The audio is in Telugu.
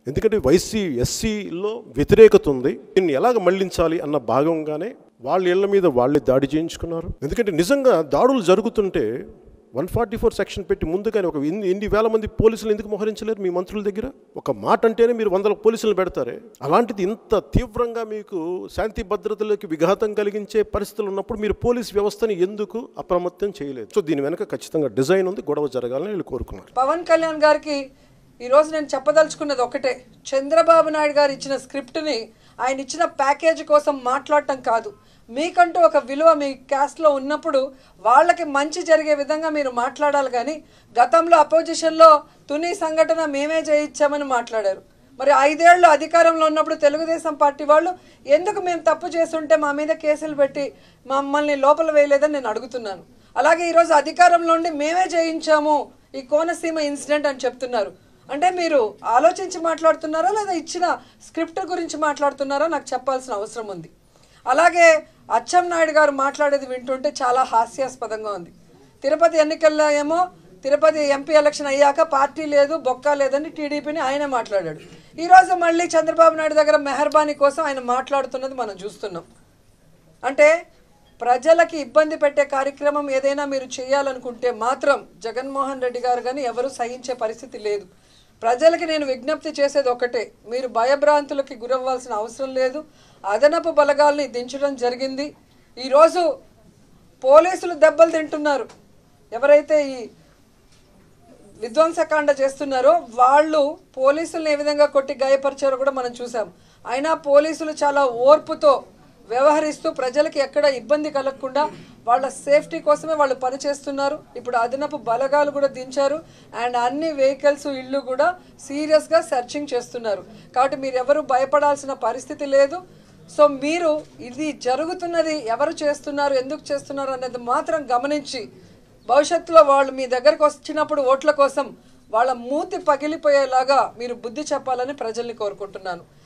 ఎందుకంటే వైసీ ఎస్సీలో వ్యతిరేకత ఉంది దీన్ని ఎలాగ మళ్లించాలి అన్న భాగంగానే వాళ్ళ ఇళ్ల మీద వాళ్ళే దాడి చేయించుకున్నారు ఎందుకంటే నిజంగా దాడులు జరుగుతుంటే వన్ ఫార్టీ ఫోర్ సెక్షన్ పెట్టి ముందుగానే ఒక ఎన్ని ఎన్ని వేల మంది పోలీసులు ఎందుకు మోహరించలేరు మీ మంత్రుల దగ్గర ఒక మాట అంటేనే మీరు వందల పోలీసులు పెడతారే అలాంటిది ఇంత తీవ్రంగా మీకు శాంతి భద్రతలకు విఘాతం కలిగించే పరిస్థితులు ఉన్నప్పుడు మీరు పోలీస్ వ్యవస్థని ఎందుకు అప్రమత్తం చేయలేదు సో దీని వెనక ఖచ్చితంగా డిజైన్ ఉంది గొడవ జరగాలని వీళ్ళు కోరుకున్నారు పవన్ కళ్యాణ్ గారికి ఈరోజు నేను చెప్పదలుచుకున్నది ఒకటే చంద్రబాబు నాయుడు గారు ఇచ్చిన స్క్రిప్ట్ని ఆయన ఇచ్చిన ప్యాకేజ్ కోసం మాట్లాడటం కాదు మీకంటూ ఒక విలువ మీ క్యాస్ట్లో ఉన్నప్పుడు వాళ్ళకి మంచి జరిగే విధంగా మీరు మాట్లాడాలి కానీ గతంలో అపోజిషన్లో తుని సంఘటన మేమే చేయించామని మాట్లాడారు మరి ఐదేళ్లు అధికారంలో ఉన్నప్పుడు తెలుగుదేశం పార్టీ వాళ్ళు ఎందుకు మేము తప్పు చేస్తుంటే మా మీద కేసులు పెట్టి మమ్మల్ని లోపల వేయలేదని నేను అడుగుతున్నాను అలాగే ఈరోజు అధికారంలో ఉండి మేమే చేయించాము ఈ కోనసీమ ఇన్సిడెంట్ అని చెప్తున్నారు అంటే మీరు ఆలోచించి మాట్లాడుతున్నారా లేదా ఇచ్చిన స్క్రిప్ట్ గురించి మాట్లాడుతున్నారా నాకు చెప్పాల్సిన అవసరం ఉంది అలాగే అచ్చెం నాయుడు గారు మాట్లాడేది వింటుంటే చాలా హాస్యాస్పదంగా ఉంది తిరుపతి ఎన్నికల్లో ఏమో తిరుపతి ఎంపీ ఎలక్షన్ అయ్యాక పార్టీ లేదు బొక్క లేదని టీడీపీని ఆయనే మాట్లాడాడు ఈరోజు మళ్ళీ చంద్రబాబు నాయుడు దగ్గర మెహర్బానీ కోసం ఆయన మాట్లాడుతున్నది మనం చూస్తున్నాం అంటే ప్రజలకి ఇబ్బంది పెట్టే కార్యక్రమం ఏదైనా మీరు చేయాలనుకుంటే మాత్రం జగన్మోహన్ రెడ్డి గారు కానీ ఎవరు సహించే పరిస్థితి లేదు ప్రజలకి నేను విజ్ఞప్తి చేసేది ఒకటే మీరు భయభ్రాంతులకి గురవ్వాల్సిన అవసరం లేదు అదనపు బలగాల్ని దించడం జరిగింది ఈరోజు పోలీసులు దెబ్బలు తింటున్నారు ఎవరైతే ఈ విధ్వంసకాండ చేస్తున్నారో వాళ్ళు పోలీసులను ఏ విధంగా కొట్టి గాయపరిచారో కూడా మనం చూసాం అయినా పోలీసులు చాలా ఓర్పుతో వ్యవహరిస్తూ ప్రజలకి ఎక్కడ ఇబ్బంది కలగకుండా వాళ్ళ సేఫ్టీ కోసమే వాళ్ళు పనిచేస్తున్నారు ఇప్పుడు అదనపు బలగాలు కూడా దించారు అండ్ అన్ని వెహికల్స్ ఇళ్ళు కూడా సీరియస్గా సెర్చింగ్ చేస్తున్నారు కాబట్టి మీరు ఎవరు భయపడాల్సిన పరిస్థితి లేదు సో మీరు ఇది జరుగుతున్నది ఎవరు చేస్తున్నారు ఎందుకు చేస్తున్నారు అనేది మాత్రం గమనించి భవిష్యత్తులో వాళ్ళు మీ దగ్గరకు వచ్చినప్పుడు ఓట్ల కోసం వాళ్ళ మూతి పగిలిపోయేలాగా మీరు బుద్ధి చెప్పాలని ప్రజల్ని కోరుకుంటున్నాను